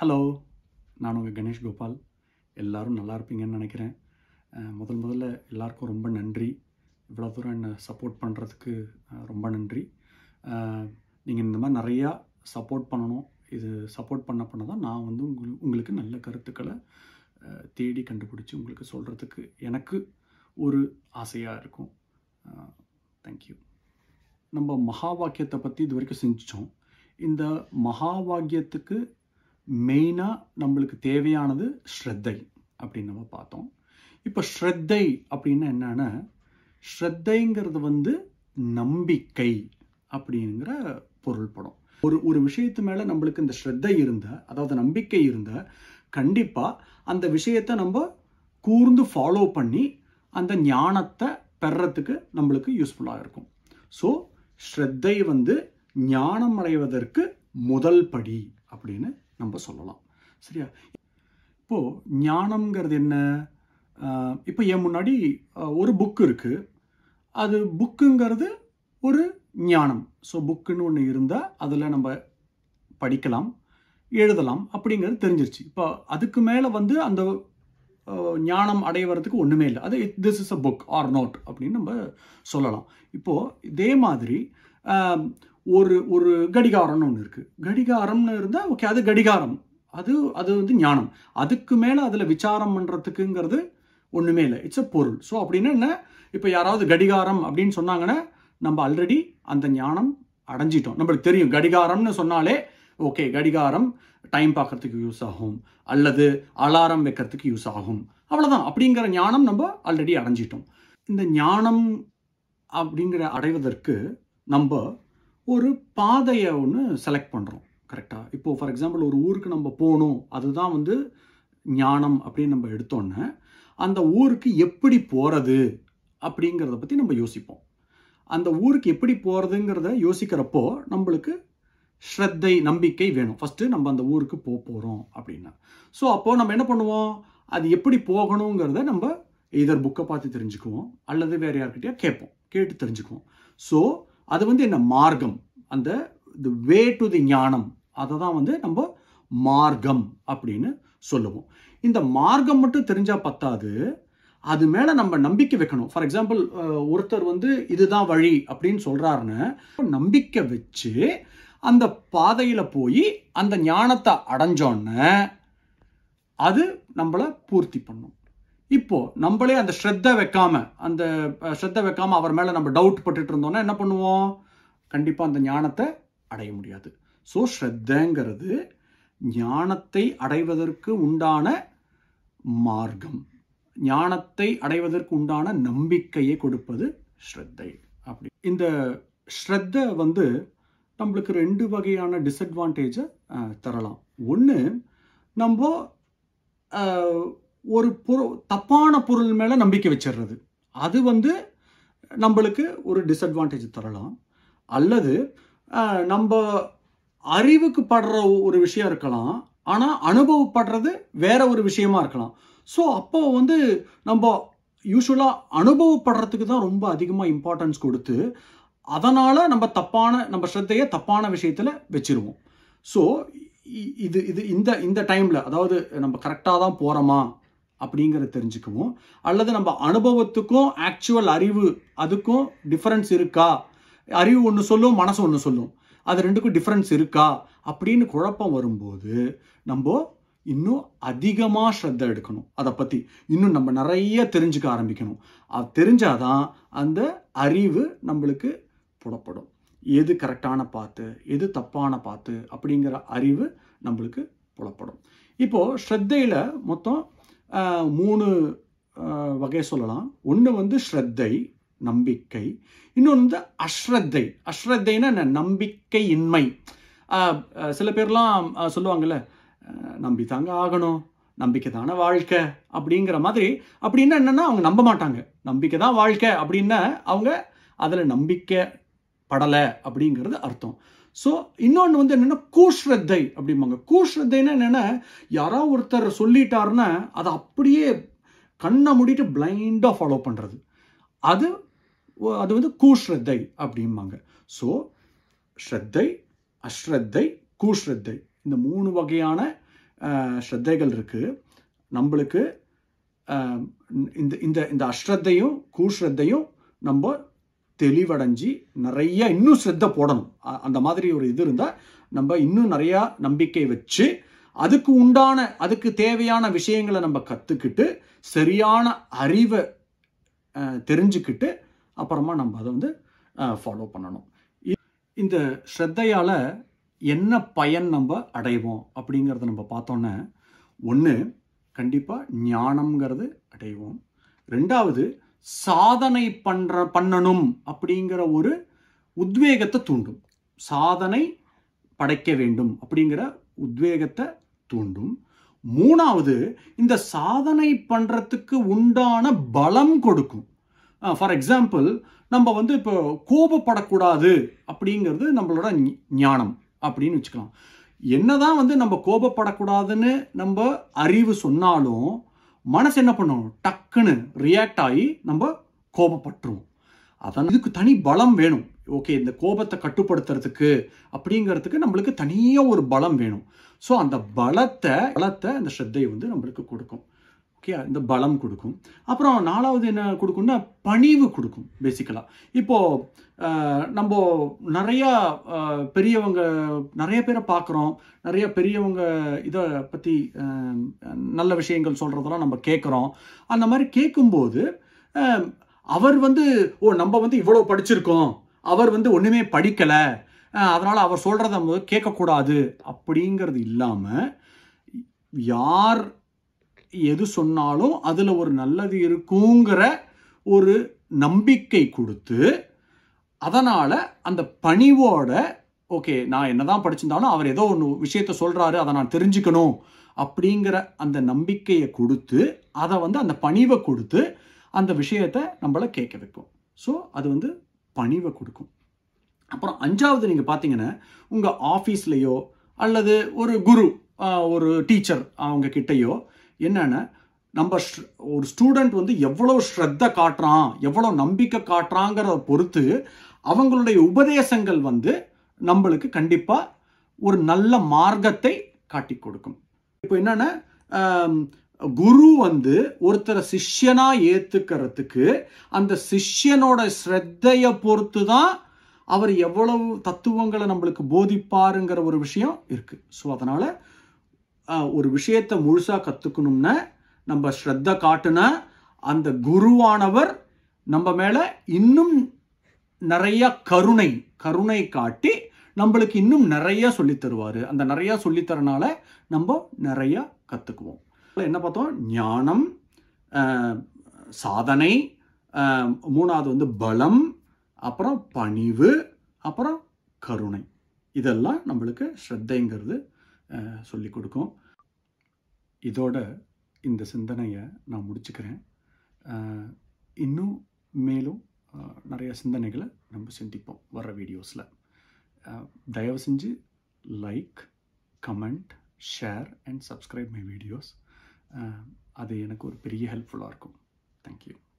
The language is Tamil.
ஹலோ நான் உங்கள் கணேஷ் கோபால் எல்லாரும் நல்லா இருப்பீங்கன்னு நினைக்கிறேன் அஹ் முதல் முதல்ல எல்லாருக்கும் ரொம்ப நன்றி இவ்வளோ தூரம் என்னை சப்போர்ட் பண்ணுறதுக்கு ரொம்ப நன்றி நீங்கள் இந்த மாதிரி நிறையா சப்போர்ட் பண்ணணும் இது சப்போர்ட் பண்ண பண்ண தான் நான் வந்து உங்கள் உங்களுக்கு நல்ல கருத்துக்களை அஹ், தேடி கண்டுபிடிச்சி உங்களுக்கு சொல்கிறதுக்கு எனக்கு ஒரு ஆசையாக இருக்கும் தேங்க்யூ நம்ம மகா வாக்கியத்தை பற்றி இது வரைக்கும் செஞ்சோம் இந்த மகா வாக்கியத்துக்கு மெயினாக நம்மளுக்கு தேவையானது ஸ்ரத்தை அப்படின்னு நம்ம பார்த்தோம் இப்போ ஸ்ரத்தை அப்படின்னா என்னன்னா ஸ்ரத்தைங்கிறது வந்து நம்பிக்கை அப்படிங்கிற பொருள்படும் ஒரு ஒரு விஷயத்து மேலே நம்மளுக்கு இந்த ஸ்ரத்தை இருந்த அதாவது நம்பிக்கை இருந்த கண்டிப்பாக அந்த விஷயத்தை நம்ம கூர்ந்து ஃபாலோ பண்ணி அந்த ஞானத்தை பெறத்துக்கு நம்மளுக்கு யூஸ்ஃபுல்லாக இருக்கும் ஸோ ஸ்ரத்தை வந்து ஞானம் அடைவதற்கு முதல் படி அப்படின்னு நம்ம சொல்லலாம் சரியா இப்போ ஞானம்ங்கிறது என்ன ஆஹ் இப்போ என் முன்னாடி ஆஹ் ஒரு புக் இருக்கு அது புக்குங்கிறது ஒரு ஞானம் ஸோ புக்குன்னு ஒன்று இருந்தால் அதில் நம்ம படிக்கலாம் எழுதலாம் அப்படிங்கிறது தெரிஞ்சிருச்சு இப்போ அதுக்கு மேலே வந்து அந்த ஆஹ், ஞானம் அடைவறதுக்கு ஒன்றுமே இல்லை அது this is a book or note அப்படின்னு நம்ம சொல்லலாம் இப்போது இதே மாதிரி ஆம், ஒரு ஒரு கடிகாரம்னு ஒன்று இருக்குது கடிகாரம்னு இருந்தால் ஓகே அது கடிகாரம் அது அது வந்து ஞானம் அதுக்கு மேலே அதில் விசாரம் பண்ணுறதுக்குங்கிறது ஒன்றுமே இல்லை இட்ஸ் அ பொருள் ஸோ அப்படின்னா என்ன இப்போ யாராவது கடிகாரம் அப்படின்னு சொன்னாங்கன்னா நம்ம ஆல்ரெடி அந்த ஞானம் அடைஞ்சிட்டோம் நம்மளுக்கு தெரியும் கடிகாரம்னு சொன்னாலே ஓகே கடிகாரம் டைம் பார்க்கறதுக்கு யூஸ் ஆகும் அல்லது அலாரம் வைக்கிறதுக்கு யூஸ் ஆகும் அவ்வளோதான் அப்படிங்கிற ஞானம் நம்ம ஆல்ரெடி அடைஞ்சிட்டோம் இந்த ஞானம் அப்படிங்கிற அடைவதற்கு நம்ம ஒரு பாதையை ஒன்று செலக்ட் பண்ணுறோம் கரெக்டாக இப்போது ஃபார் எக்ஸாம்பிள் ஒரு ஊருக்கு நம்ம போகணும் அதுதான் வந்து ஞானம் அப்படின்னு நம்ம எடுத்தோன்னே அந்த ஊருக்கு எப்படி போகிறது அப்படிங்கிறத பற்றி நம்ம யோசிப்போம் அந்த ஊருக்கு எப்படி போகிறதுங்கிறத யோசிக்கிறப்போ நம்மளுக்கு ஸ்ரத்தை நம்பிக்கை வேணும் ஃபஸ்ட்டு நம்ம அந்த ஊருக்கு போக போகிறோம் அப்படின்னா ஸோ அப்போது நம்ம என்ன பண்ணுவோம் அது எப்படி போகணுங்கிறத நம்ம இதர் புக்கை பார்த்து தெரிஞ்சுக்குவோம் அல்லது வேறு யார்கிட்டயா கேட்போம் கேட்டு தெரிஞ்சுக்குவோம் ஸோ அது வந்து என்ன மார்க்கம் அந்த தி வே டு தி ஞானம் அதை தான் வந்து நம்ம மார்க்கம் அப்படின்னு சொல்லுவோம் இந்த மார்க்கம் மட்டும் தெரிஞ்சால் பத்தாது அது மேலே நம்ம நம்பிக்கை வைக்கணும் ஃபார் எக்ஸாம்பிள் ஒருத்தர் வந்து இதுதான் வழி அப்படின்னு சொல்கிறாருன்னு நம்பிக்கை வச்சு அந்த பாதையில் போய் அந்த ஞானத்தை அடைஞ்சோன்னே அது நம்மளை பூர்த்தி பண்ணும் இப்போ நம்மளே அந்த ஸ்ரத்த வைக்காம அந்த அஹ், ஸ்ரத்த வைக்காம அவர் மேல நம்ம டவுட் பட்டுட்டு இருந்தோம்னா என்ன பண்ணுவோம் கண்டிப்பா அந்த ஞானத்தை அடைய முடியாது ஸோ ஸ்ரத்தங்கிறது ஞானத்தை அடைவதற்கு உண்டான மார்க்கம் ஞானத்தை அடைவதற்கு உண்டான நம்பிக்கையை கொடுப்பது ஸ்ரத்தை அப்படி இந்த ஸ்ரத்த வந்து நம்மளுக்கு ரெண்டு வகையான டிஸ்அட்வான்டேஜை தரலாம் ஒன்று நம்ம அஹ், ஒரு பொருள் தப்பான பொருள் மேலே நம்பிக்கை வச்சிடுறது அது வந்து நம்மளுக்கு ஒரு டிஸ்அட்வான்டேஜ் தரலாம் அல்லது அஹ், நம்ம அறிவுக்கு படுற ஒரு விஷயம் இருக்கலாம் ஆனால் அனுபவப்படுறது வேற ஒரு விஷயமா இருக்கலாம் ஸோ அப்போ வந்து நம்ம யூஸ்வலாக அனுபவப்படுறதுக்கு தான் ரொம்ப அதிகமாக இம்பார்ட்டன்ஸ் கொடுத்து அதனால் நம்ம தப்பான நம்ம ஸ்ரத்தையை தப்பான விஷயத்தில் வச்சிருவோம் ஸோ இது இது இந்த இந்த டைமில் அதாவது நம்ம கரெக்டாக தான் போகிறோமா அப்படிங்கிறத தெரிஞ்சுக்குவோம் அல்லது நம்ம அனுபவத்துக்கும் ஆக்சுவல் அறிவு அதுக்கும் டிஃபரன்ஸ் இருக்கா அறிவு ஒன்று சொல்லும் மனசு ஒன்று சொல்லும் அது ரெண்டுக்கும் டிஃபரன்ஸ் இருக்கா அப்படின்னு குழப்பம் வரும்போது நம்ம இன்னும் அதிகமாக ஸ்ரத்த எடுக்கணும் அதை பற்றி இன்னும் நம்ம நிறைய தெரிஞ்சுக்க ஆரம்பிக்கணும் அது தெரிஞ்சாதான் அந்த அறிவு நம்மளுக்கு புலப்படும் எது கரெக்டான பாத்து எது தப்பான பாத்து அப்படிங்கிற அறிவு நம்மளுக்கு புலப்படும் இப்போ ஸ்ரத்தையில் மொத்தம் ஆஹ், மூணு ஆஹ், வகை சொல்லலாம் ஒன்று வந்து ஸ்ரத்தை நம்பிக்கை இன்னொன்று வந்து அஸ்ரத்தை அஸ்ரத்தைன்னா என்ன நம்பிக்கையின்மை ஆஹ், ஆஹ், சில பேர்லாம் ஆஹ், சொல்லுவாங்கல்ல ஆஹ், நம்பி தாங்க ஆகணும் நம்பிக்கை தானே வாழ்க்கை அப்படிங்கிற மாதிரி அப்படின்னா என்னன்னா அவங்க நம்ப மாட்டாங்க நம்பிக்கை தான் வாழ்க்கை அப்படின்னா அவங்க அதில் நம்பிக்கை படலை அப்படிங்கிறது அர்த்தம் ஸோ இன்னொன்று வந்து என்னென்னா கூஷ்ரத்தை அப்படிம்பாங்க கூஷ்ரத்தைன்னா என்னென்னா யாரோ ஒருத்தர் சொல்லிட்டாருன்னா அதை அப்படியே கண்ணை மூடிட்டு பிளைண்டாக ஃபாலோ பண்ணுறது அது அது வந்து கூஷ்ரத்தை அப்படிம்பாங்க ஸோ ஸ்ரத்தை அஸ்ரத்தை கூஷ்ரத்தை இந்த மூணு வகையான அஹ், ஸ்ரத்தைகள் இருக்குது நம்மளுக்கு அஹ், இந்த இந்த இந்த அஸ்ரத்தையும் கூஸ்ரத்தையும் நம்ம தெளிவடைஞ்சு நிறைய இன்னும் ஸ்ரத்த போடணும் அ- அந்த மாதிரி ஒரு இது இருந்தால் நம்ம இன்னும் நிறையா நம்பிக்கை வச்சு அதுக்கு உண்டான அதுக்கு தேவையான விஷயங்களை நம்ம கற்றுக்கிட்டு சரியான அறிவை அஹ், தெரிஞ்சுக்கிட்டு அப்புறமா நம்ம அதை வந்து ஃபாலோ பண்ணணும் இ- இந்த ஸ்ரத்தையால் என்ன பயன் நம்ம அடைவோம் அப்படிங்கிறத நம்ம பார்த்தோன்னே ஒன்று கண்டிப்பாக ஞானம்ங்கிறது அடைவோம் ரெண்டாவது சாதனை பண்ற பண்ணணும் அப்படிங்கிற ஒரு உத்வேகத்தை தூண்டும் சாதனை படைக்க வேண்டும் அப்படிங்கிற உத்வேகத்தை தூண்டும் மூணாவது இந்த சாதனை பண்றதுக்கு உண்டான பலம் கொடுக்கும் ஃபார் எக்ஸாம்பிள் நம்ம வந்து இப்போ கோபப்படக்கூடாது அப்படிங்கிறது நம்மளோட ஞ- ஞானம் அப்படின்னு வச்சுக்கலாம் என்னதான் வந்து நம்ம கோபப்படக்கூடாதுன்னு நம்ம அறிவு சொன்னாலும் மனசு என்ன பண்ணும் டக்குன்னு ரியாக்ட் ஆகி நம்ம கோபப்பட்டுருவோம் அதான் இதுக்கு தனி பலம் வேணும் ஓகே இந்த கோபத்தை கட்டுப்படுத்துறதுக்கு அப்படிங்கிறதுக்கு நம்மளுக்கு தனியாக ஒரு பலம் வேணும் ஸோ அந்த பலத்தை பலத்தை அந்த ஸ்ரத்தை வந்து நம்மளுக்கு கொடுக்கும் ஓகே இந்த பலம் கொடுக்கும் அப்புறம் நாலாவது என்ன கொடுக்கும்னா பணிவு கொடுக்கும் பேசிக்கலாக இப்போது நம்ம நிறையா அஹ், பெரியவங்க நிறைய பேரை பார்க்குறோம் நிறைய பெரியவங்க இதை பற்றி நல்ல விஷயங்கள் சொல்கிறதெல்லாம் நம்ம கேட்குறோம் அந்த மாதிரி கேட்கும்போது அஹ், அவர் வந்து ஓ நம்ம வந்து இவ்வளோ படிச்சிருக்கோம் அவர் வந்து ஒன்றுமே படிக்கலை அதனால் அவர் சொல்கிறத நம்ம கேட்கக்கூடாது அப்படிங்கிறது இல்லாமல் யார் எது சொன்னாலும் அதில் ஒரு நல்லது இருக்குங்கிற ஒரு நம்பிக்கை கொடுத்து அதனால் அந்த பணிவோட ஓகே நான் என்னதான் படிச்சிருந்தாலும் அவர் ஏதோ ஒன்று விஷயத்த சொல்கிறாரு அதை நான் தெரிஞ்சுக்கணும் அப்படிங்கிற அந்த நம்பிக்கையை கொடுத்து அதை வந்து அந்த பணிவை கொடுத்து அந்த விஷயத்தை நம்மள கேட்க வைக்கும் ஸோ அது வந்து பணிவை கொடுக்கும் அப்புறம் அஞ்சாவது நீங்கள் பார்த்தீங்கன்னா உங்கள் ஆஃபீஸ்லேயோ அல்லது ஒரு குரு ஆஹ், ஒரு டீச்சர் அவங்க கிட்டேயோ என்னென்னா நம்ம ஸ்ர- ஒரு ஸ்டூடெண்ட் வந்து எவ்வளோ ஸ்ரத்த காட்டுறான் எவ்வளோ நம்பிக்கை காட்டுறாங்கிறத பொறுத்து அவங்களுடைய உபதேசங்கள் வந்து நம்மளுக்கு கண்டிப்பாக ஒரு நல்ல மார்க்கத்தை காட்டி கொடுக்கும் இப்போ என்னென்னா குரு வந்து ஒருத்தரை சிஷ்யனா ஏத்துக்கிறதுக்கு அந்த சிஷ்யனோட ஸ்ரத்தையை பொறுத்து தான் அவர் எவ்வளவு தத்துவங்களை நம்மளுக்கு போதிப்பாருங்கிற ஒரு விஷயம் இருக்கு ஸோ அதனால ஆஹ், ஒரு விஷயத்தை முழுசா கத்துக்கணும்னா நம்ம ஸ்ரத்த காட்டுனா அந்த குருவானவர் நம்ம மேல இன்னும் நிறைய கருணை கருணை காட்டி நம்மளுக்கு இன்னும் நிறைய சொல்லித் தருவாரு அந்த நிறைய சொல்லித் தரனால நம்ம நிறைய கத்துக்குவோம் என்ன பார்த்தோம் ஞானம் ஆஹ், சாதனை ஆஹ், மூணாவது வந்து பலம் அப்புறம் பணிவு அப்புறம் கருணை இதெல்லாம் நம்மளுக்கு ஸ்ரத்தைங்கிறது சொல்லி கொடுக்கும் இதோட இந்த சிந்தனையை நான் முடிச்சுக்கிறேன் ஆஹ், இன்னும் மேலும் ஆஹ், நிறைய சிந்தனைகளை நம்ம சிந்திப்போம் வர வீடியோஸில் தயவு செஞ்சு like comment share and subscribe my videos அது எனக்கு ஒரு பெரிய ஹெல்ப்ஃபுல்லாக இருக்கும் தேங்க்யூ